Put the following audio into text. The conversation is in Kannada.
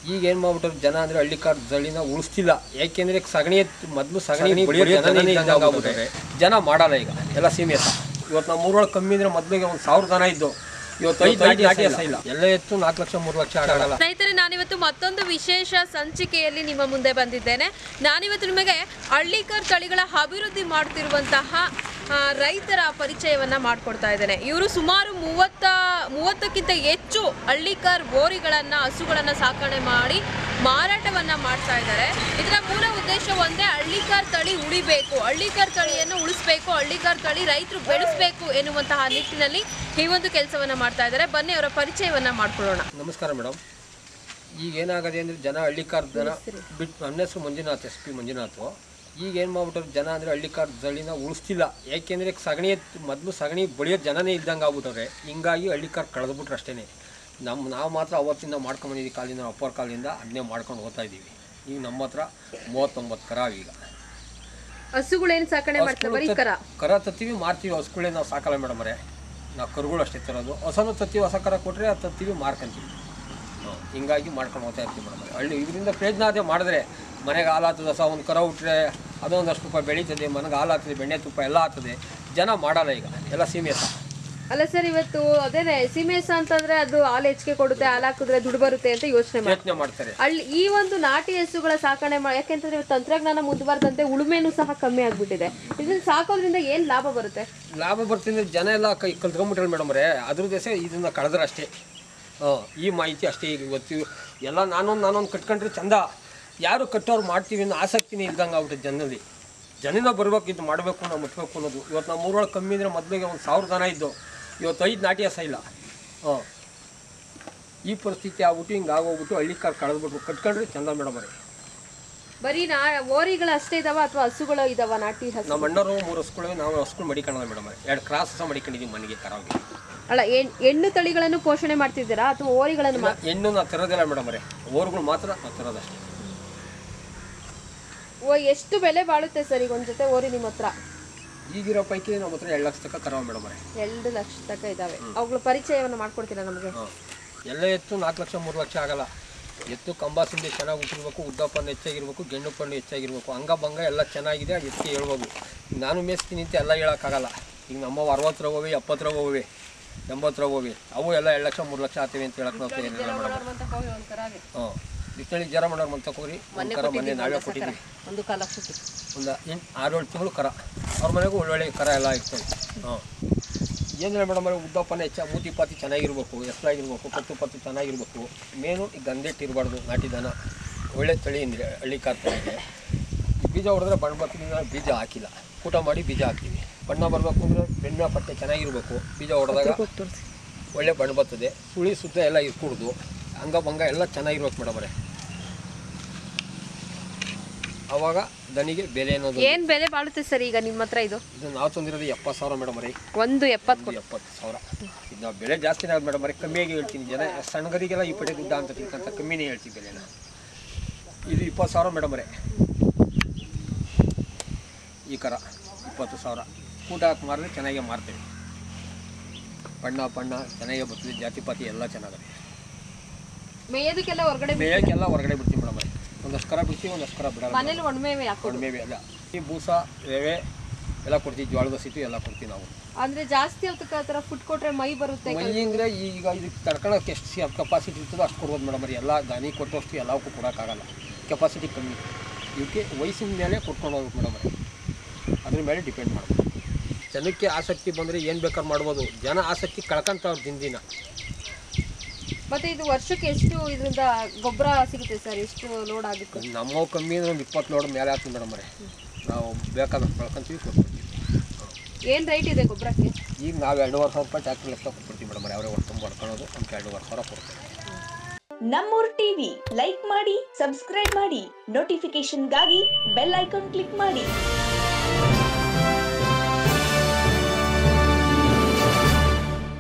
ಈಗ ಏನು ಮಾಡ್ಬಿಟ್ರು ಜನ ಅಂದರೆ ಹಳ್ಳಿ ಕಾರ್ ಜಳಿನ ಉಳಿಸ್ತಿಲ್ಲ ಯಾಕೆಂದರೆ ಸಗಣಿ ಮೊದಲು ಸಗಣಿ ಬಳಿಯೋ ಜನನೇ ಇದ್ದಂಗೆ ಆಗ್ಬಿಟ್ರೆ ಜನ ಮಾಡಲ್ಲ ಈಗ ಎಲ್ಲ ಸೀಮಿತ ಇವತ್ತು ನಮ್ಮ ಊರೊಳಗೆ ಕಮ್ಮಿ ಅಂದರೆ ಮೊದಲಿಗೆ ಒಂದು ಸಾವಿರ ಜನ ಇದ್ದು ಇವತ್ತು ಐದು ನಾಟಿ ನಾಟಿ ಇಲ್ಲ ಎಲ್ಲ ಎತ್ತು ನಾಲ್ಕು ಲಕ್ಷ ಮೂರು ಲಕ್ಷ ಆಗಲ್ಲ ಸ್ನೇಹಿತರೆ ನಾನಿವತ್ತು ಮತ್ತೊಂದು ವಿಶೇಷ ಸಂಚಿಕೆಯಲ್ಲಿ ನಿಮ್ಮ ಮುಂದೆ ಬಂದಿದ್ದೇನೆ ನಾನಿವತ್ತು ನಿಮಗೆ ಹಳ್ಳಿಕರ್ ತಳಿಗಳ ಅಭಿವೃದ್ಧಿ ಮಾಡ್ತಿರುವಂತಹ ಆ, ರೈತರ ಪರಿಚಯವನ್ನ ಮಾಡಿಕೊಡ್ತಾ ಇದ್ದೇನೆ ಇವರು ಸುಮಾರು ಮೂವತ್ತ ಮೂವತ್ತಕ್ಕಿಂತ ಹೆಚ್ಚು ಹಳ್ಳಿಕರ್ ಓರಿಗಳನ್ನ ಹಸುಗಳನ್ನ ಸಾಕಣೆ ಮಾಡಿ ಮಾರಾಟವನ್ನ ಮಾಡ್ತಾ ಇದ್ದಾರೆ ಇದರ ಮೂಲ ಉದ್ದೇಶ ಒಂದೇ ಹಳ್ಳಿಕಾರ್ ತಳಿ ಉಳಿಬೇಕು ಹಳ್ಳಿಕಾರ್ ತಳಿಯನ್ನು ಉಳಿಸ್ಬೇಕು ಹಳ್ಳಿಕಾರ್ ತಳಿ ರೈತರು ಬೆಳೆಸಬೇಕು ಎನ್ನುವಂತಹ ನಿಟ್ಟಿನಲ್ಲಿ ಈ ಒಂದು ಕೆಲಸವನ್ನ ಮಾಡ್ತಾ ಇದ್ದಾರೆ ಬನ್ನಿ ಅವರ ಪರಿಚಯವನ್ನ ಮಾಡ್ಕೊಳ್ಳೋಣ ನಮಸ್ಕಾರ ಮೇಡಮ್ ಈಗ ಏನಾಗದೆ ಅಂದರೆ ಜನ ಹಳ್ಳಿ ಕಾರ್ ಜನ ಬಿಟ್ಟು ನನ್ನ ಹೆಸರು ಮಂಜುನಾಥ್ ಎಸ್ ಪಿ ಮಂಜುನಾಥ್ ಈಗ ಏನು ಮಾಡ್ಬಿಟ್ರು ಜನ ಅಂದರೆ ಹಳ್ಳಿ ಕಾರ್ ಜಳಿನ ಉಳಿಸ್ತಿಲ್ಲ ಯಾಕೆಂದರೆ ಸಗಣಿ ಮೊದಲು ಸಗಣಿ ಬಳಿಯೋ ಜನನೇ ಇದ್ದಂಗೆ ಆಗ್ಬಿಟ್ಟವ್ರೆ ಹಿಂಗಾಗಿ ಹಳ್ಳಿ ಕಾರ್ ಕಳೆದ್ಬಿಟ್ರು ಅಷ್ಟೇ ನಮ್ಮ ನಾವು ಮಾತ್ರ ಅವತ್ತಿಂದ ಮಾಡ್ಕೊಂಬಂದಿದ್ದೀವಿ ಕಾಲಿಂದ ನಮ್ಮ ಅಪ್ಪರ ಕಾಲಿಂದ ಅದನ್ನೇ ಮಾಡ್ಕೊಂಡು ಹೋಗ್ತಾ ಇದ್ದೀವಿ ಈಗ ನಮ್ಮ ಹತ್ರ ಮೂವತ್ತೊಂಬತ್ತು ಕರಾವ್ ಈಗ ಹಸುಗಳೇನು ಸಾಕಣೆ ಮಾಡ್ತಾರೆ ಬರೀ ಕರ ಕರ ತತ್ತೀವಿ ಮಾರ್ತೀವಿ ಹಸುಗಳೇ ನಾವು ಸಾಕಲ್ಲ ಮೇಡಮ್ ಅವರೇ ನಾವು ಕರುಗಳು ಅಷ್ಟೇ ತರೋದು ಹೊಸನು ತತ್ತೀವಿ ಹೊಸ ಕರ ಕೊಟ್ಟರೆ ಅದು ತತ್ತೀವಿ ಮಾರ್ಕೊಂತೀವಿ ಹಾಂ ಹಿಂಗಾಗಿ ಮಾಡ್ಕೊಂಡು ಹೋಗ್ತಾ ಇರ್ತೀವಿ ಮೇಡಮ್ ಹಳ್ಳಿ ಇದರಿಂದ ಪ್ರಯತ್ನ ಅದೇ ಮಾಡಿದ್ರೆ ಮನೆಗೆ ಹಾಲು ಆಗ್ತದೆ ಹೊಸ ಒಂದು ಕರ ಹುಟ್ರೆ ಅದೊಂದಷ್ಟು ರೂಪಾಯಿ ಬೆಳೀತದೆ ಮನೆಗೆ ಹಾಲು ಆಗ್ತದೆ ಬೆಣ್ಣೆ ತುಪ್ಪ ಎಲ್ಲ ಆಗ್ತದೆ ಜನ ಮಾಡಲ್ಲ ಈಗ ಎಲ್ಲ ಸೀಮಿತ ಅಲ್ಲ ಸರ್ ಇವತ್ತು ಅದೇನೆ ಸೀಮೆಸ ಅಂತಂದ್ರೆ ಅದು ಹಾಲು ಹೆಚ್ಚಿಗೆ ಕೊಡುತ್ತೆ ಹಾಲು ಹಾಕಿದ್ರೆ ದುಡ್ಡು ಬರುತ್ತೆ ಅಂತ ಯೋಚನೆ ಮಾಡಿ ಪ್ರಯತ್ನ ಮಾಡ್ತಾರೆ ಅಲ್ಲಿ ಈ ಒಂದು ನಾಟಿ ಹಸುಗಳ ಸಾಕಣೆ ಮಾಡಿ ಯಾಕೆಂತಂದ್ರೆ ಇವತ್ತು ತಂತ್ರಜ್ಞಾನ ಮುಂದುವರೆದಂತೆ ಉಳುಮೆನೂ ಸಹ ಕಮ್ಮಿ ಆಗ್ಬಿಟ್ಟಿದೆ ಇದನ್ನ ಸಾಕೋದ್ರಿಂದ ಏನ್ ಲಾಭ ಬರುತ್ತೆ ಲಾಭ ಬರ್ತಿದ್ರೆ ಜನ ಎಲ್ಲ ಕೈ ಕಲ್ತ್ಕೊಂಡ್ಬಿಟ್ರೆ ಮೇಡಮ್ ಅವರೇ ಅದ್ರ ದೇಶ ಇದನ್ನು ಕಳೆದ್ರೆ ಅಷ್ಟೇ ಹಾಂ ಈ ಮಾಹಿತಿ ಅಷ್ಟೇ ಈಗ ಇವತ್ತು ಎಲ್ಲ ನಾನೊಂದು ನಾನೊಂದು ಕಟ್ಕೊಂಡ್ರೆ ಚಂದ ಯಾರು ಕಟ್ಟೋರು ಮಾಡ್ತೀವಿ ಅನ್ನೋ ಆಸಕ್ತಿನೇ ಇದ್ದಂಗೆ ಆಗ್ಬಿಟ್ಟೆ ಜನರಲ್ಲಿ ಜನನ ಬರ್ಬೇಕು ಇದು ಮಾಡಬೇಕು ನಾವು ಮುಟ್ಬೇಕು ಅನ್ನೋದು ಇವತ್ತು ನಮ್ಮ ಊರೊಳಗೆ ಕಮ್ಮಿ ಅಂದರೆ ಮೊದಲಿಗೆ ಒಂದು ಸಾವಿರ ಜನ ಇದ್ದು ಇವತ್ತು ಐದು ನಾಟಿ ಹಸ ಇಲ್ಲ ಹಾಂ ಈ ಪರಿಸ್ಥಿತಿ ಆಗ್ಬಿಟ್ಟು ಹಿಂಗೆ ಆಗೋಗ್ಬಿಟ್ಟು ಹಳ್ಳಿ ಕಾರ್ ಕಳೆದ್ಬಿಟ್ಟು ಕಟ್ಕೊಂಡ್ರೆ ಚಂದ ಮೇಡಮ್ ಅವರೇ ಬರೀ ನಾ ಓರಿಗಳು ಅಷ್ಟೇ ಇದಾವ ಅಥವಾ ಹಸುಗಳು ಇದಾವ ನಾಟಿ ಹಸು ನಮ್ಮ ಅಣ್ಣರು ಮೂರು ಹಸ್ಗಳು ನಾವು ಹಸ್ಗಳು ಮಡಿಕೊಳ್ಳೋಣ ಮೇಡಮ್ ಅವರೇ ಎರಡು ಕ್ರಾಸ್ ಹಸ ಮಡಿಕೊಂಡಿದ್ದೀವಿ ಮನೆಗೆ ಕರಾವಿಗೆ ಅಲ್ಲ ಹೆಣ್- ಹೆಣ್ಣು ತಳಿಗಳನ್ನು ಪೋಷಣೆ ಮಾಡ್ತಿದ್ದೀರಾ ಅಥವಾ ಓರಿಗಳನ್ನು ಮಾ- ಹೆಣ್ಣು ನಾವು ತರೋದಿಲ್ಲ ಮೇಡಮ್ ಅವರೇ ಓರ್ಗಳು ಮಾತ್ರ ನಾವು ತರೋದಷ್ಟೇ ಓ ಎಷ್ಟು ಬೆಲೆ ಬಾಳುತ್ತೆ ಸರ್ ಈಗ ಒಂದ್ ಜೊತೆ ಓರಿ ನಿಮ್ಮ ಹತ್ರ ಈಗಿರೋ ಪೈಕಿ ನಮ್ಮ ಹತ್ರ ಎರಡು ಲಕ್ಷ ತನಕ ತರೋ ಮೇಡಮ್ ಅವರೇ ಎರಡು ಲಕ್ಷ ತನಕ ಇದಾವೆ ಅವುಗಳ ಪರಿಚಯವನ್ನು ಮಾಡ್ಕೊಡ್ತೀರಾ ನಮಗೆ ಹಾಂ ಎಲ್ಲ ಎತ್ತು ನಾಲ್ಕು ಲಕ್ಷ ಮೂರು ಲಕ್ಷ ಆಗಲ್ಲ ಎತ್ತು ಕಂಬ ಸಿಂಡಿ ಚೆನ್ನಾಗಿ ಹುಟ್ಟಿರ್ಬೇಕು ಉದ್ದಪ್ಪನ್ನು ಹೆಚ್ಚಾಗಿರ್ಬೇಕು ಗೆಣ್ಣು ಪಣ್ಣು ಹೆಚ್ಚಾಗಿರ್ಬೇಕು ಅಂಗ ಭಂಗ ಎಲ್ಲ ಚೆನ್ನಾಗಿದೆ ಎತ್ತಿ ಹೇಳ್ಬೋದು ನಾನು ಮೇಸ್ತೀನಿ ಅಂತ ಎಲ್ಲ ಹೇಳೋಕ್ಕಾಗಲ್ಲ ಈಗ ನಮ್ಮವು ಅರವತ್ತು ರವ್ ಹೋವಿ ಎಪ್ಪತ್ತು ರವ್ ಹೋವಿ ಎಂಬತ್ತು ರವ್ ಹೋವಿ ಅವು ಎಲ್ಲ ಎರಡು ಲಕ್ಷ ಮೂರು ಲಕ್ಷ ಆಗ್ತೀವಿ ಅಂತ ಹೇಳಕ್ಕೆ ನಾವು ಏನಿಲ್ಲ ಮೇಡಮ್ ಹಾಂ ಬಿತ್ತಳಿ ಜ್ವರ ಮಾಡೋರು ಮಂತ ಹೋಗ್ರಿ ಒಂದು ಕರ ಮೊನ್ನೆ ನಾವೇ ಕೊಟ್ಟಿದ್ವಿ ಒಂದು ಕಾಲ ಲಕ್ಷಕ್ಕೆ ಒಂದು ಎಂಟು ಆರು ಏಳು ತಿಂಗಳು ಕರ ಅವ್ರ ಮನೆಗೂ ಒಳ್ಳೊಳ್ಳೆ ಕರ ಎಲ್ಲ ಇರ್ತದೆ ಹಾಂ ಏನಿಲ್ಲ ಮೇಡಮ್ ಅವ್ರೆ ಉದ್ದಪ್ಪನ ಹೆಚ್ಚ ಮೂತಿ ಪಾತಿ ಚೆನ್ನಾಗಿರ್ಬೇಕು ಎಷ್ಟಾಗಿರ್ಬೇಕು ಕತ್ತು ಪತ್ತು ಚೆನ್ನಾಗಿರ್ಬೇಕು ಮೇನು ಈ ಗಂದೆಟ್ಟು ಇರಬಾರ್ದು ನಾಟಿ ದನ ಒಳ್ಳೆ ತಳಿ ಅಂದರೆ ಹಳ್ಳಿ ಕಾರ್ ತಳಿಗೆ ಈ ಬೀಜ ಹೊಡೆದ್ರೆ ಬಣ್ಣ ಬರ್ತೀನಿ ನಾವು ಬೀಜ ಹಾಕಿಲ್ಲ ಊಟ ಮಾಡಿ ಬೀಜ ಹಾಕ್ತೀವಿ ಬಣ್ಣ ಬರಬೇಕು ಅಂದರೆ ಬೆಣ್ಣ ಪಟ್ಟೆ ಚೆನ್ನಾಗಿರ್ಬೇಕು ಬೀಜ ಹೊಡೆದಾಗ ಒಳ್ಳೆ ಬಣ್ಣ ಬರ್ತದೆ ಸುಳಿ ಸುತ್ತ ಎಲ್ಲ ಇರ್ಕೂಡ್ದು ಅಂಗ ಭಂಗ ಎಲ್ಲ ಚೆನ್ನಾಗಿರ್ಬೇಕು ಮೇಡಮ್ ಅವರೇ ಅವಾಗ ದನಿಗೆ ಬೆಲೆ ಅನ್ನೋದು ಏನ್ ಬೆಲೆ ಬಾಳುತ್ತೆ ಸರ್ ಈಗ ನಿಮ್ಮ ಹತ್ರ ಇದು ಇದು ನಾವು ತಂದಿರೋದು ಎಪ್ಪತ್ತು ಸಾವಿರ ಮೇಡಮ್ ರೀ ಒಂದು ಎಪ್ಪತ್ತು ಒಂದು ಎಪ್ಪತ್ತು ಸಾವಿರ ಇದು ನಾವು ಬೆಲೆ ಜಾಸ್ತಿನೇ ಆಗುತ್ತೆ ಮೇಡಮ್ ರೀ ಕಮ್ಮಿಯಾಗಿ ಹೇಳ್ತೀನಿ ಜನ ಸಣ್ಣಗರಿಗೆಲ್ಲ ಈ ಪಡೆ ದುಡ್ಡ ಅಂತ ತಿಳ್ಕೊಂತ ಕಮ್ಮಿನೇ ಹೇಳ್ತೀವಿ ಬೆಲೆನ ಇದು ಇಪ್ಪತ್ತು ಸಾವಿರ ಮೇಡಮ್ ರೇ ಈ ಕರ ಇಪ್ಪತ್ತು ಸಾವಿರ ಊಟ ಹಾಕಿ ಮಾರಿದ್ರೆ ಚೆನ್ನಾಗೇ ಮಾರ್ತೀವಿ ಬಣ್ಣ ಬಣ್ಣ ಚೆನ್ನಾಗೇ ಬರ್ತದೆ ಜಾತಿ ಪಾತಿ ಎಲ್ಲ ಚೆನ್ನಾಗಿದೆ ಮೇಯೋದಕ್ಕೆಲ್ಲ ಹೊರಗಡೆ ಮೇಯಕ್ಕೆಲ್ಲ ಹೊರಗಡೆ ಬಿಡ್ತೀವಿ ಮೇಡಮ್ ರೀ ಒಂದಷ್ಟು ಕರ ಬಿಡ್ತೀವಿ ಒಂದಷ್ಟು ಕರ ಬಿಡಲ್ಲ ಮನೇಲಿ ಒಣಮೇವೆ ಹಾಕೋದು ಕಡಿಮೆ ಎಲ್ಲ ಈ ಬೂಸ ರವೆ ಎಲ್ಲ ಕೊಡ್ತೀವಿ ಜೋಳದ ಸಿಟ್ಟು ಎಲ್ಲ ಕೊಡ್ತೀವಿ ನಾವು ಅಂದ್ರೆ ಜಾಸ್ತಿ ಹೊತ್ತಕ್ಕೆ ಆ ಥರ ಫುಡ್ ಕೊಟ್ರೆ ಮೈ ಬರುತ್ತೆ ಮೈ ಅಂದರೆ ಈಗ ಇದಕ್ಕೆ ತಡ್ಕೊಳಕ್ಕೆ ಎಷ್ಟು ಕೆಪಾಸಿಟಿ ಇರ್ತದೋ ಅಷ್ಟು ಕೊಡ್ಬೋದು ಮೇಡಮ್ ರೀ ಎಲ್ಲ ದಾನಿ ಕೊಟ್ಟಷ್ಟು ಎಲ್ಲವಕ್ಕೂ ಕೊಡೋಕ್ಕಾಗಲ್ಲ ಕೆಪಾಸಿಟಿ ಕಮ್ಮಿ ಇವಕ್ಕೆ ವಯಸ್ಸಿನ ಮೇಲೆ ಕೊಟ್ಕೊಂಡು ಹೋಗ್ಬೇಕು ಮೇಡಮ್ ರೀ ಅದ್ರ ಮೇಲೆ ಡಿಪೆಂಡ್ ಮಾಡ್ಬೋದು ಜನಕ್ಕೆ ಆಸಕ್ತಿ ಬಂದರೆ ಏನು ಬೇಕಾದ್ರೂ ಮಾಡ್ಬೋದು ಜನ ಆಸಕ್ತಿ ಕಳ್ಕೊಂತವ್ರು ದಿನ ದಿನ ಮತ್ತೆ ಇದು ವರ್ಷಕ್ಕೆ ಎಷ್ಟು ಇದರಿಂದ ಗೊಬ್ಬರ ಸಿಗುತ್ತೆ ಸರ್ ಎಷ್ಟು ಲೋಡ್ ಆಗುತ್ತೆ ನಮ್ಮವು ಕಮ್ಮಿ ಅಂದ್ರೆ ಒಂದು ಇಪ್ಪತ್ತು ಲೋಡ್ ಮೇಲೆ ಆಗ್ತದೆ ಮೇಡಮ್ ರೀ ನಾವು ಬೇಕಾದಷ್ಟು ಕಳ್ಕೊಂತೀವಿ ಕೊಡ್ತೀವಿ ಏನ್ ರೈಟ್ ಇದೆ ಗೊಬ್ಬರಕ್ಕೆ ಈಗ ನಾವು ಎರಡೂವರೆ ಸಾವಿರ ರೂಪಾಯಿ ಟ್ಯಾಕ್ಟ್ರ್ ಲೆಕ್ಕ ಕೊಟ್ಬಿಡ್ತೀವಿ ಮೇಡಮ್ ಅವರೇ ಹೊಟ್ಟು ತುಂಬ ಹೊಡ್ಕೊಳ್ಳೋದು ನಮ್ಗೆ ಎರಡೂವರೆ ಸಾವಿರ ಕೊಡ್ತೀವಿ ನಮ್ಮೂರ್ ಟಿವಿ ಲೈಕ್ ಮಾಡಿ ಸಬ್ಸ್ಕ್ರೈಬ್ ಮಾಡಿ ನೋಟಿಫಿಕೇಶನ್ಗಾಗಿ ಬೆಲ್ ಐಕಾನ್ ಕ್ಲಿಕ್ ಮಾಡಿ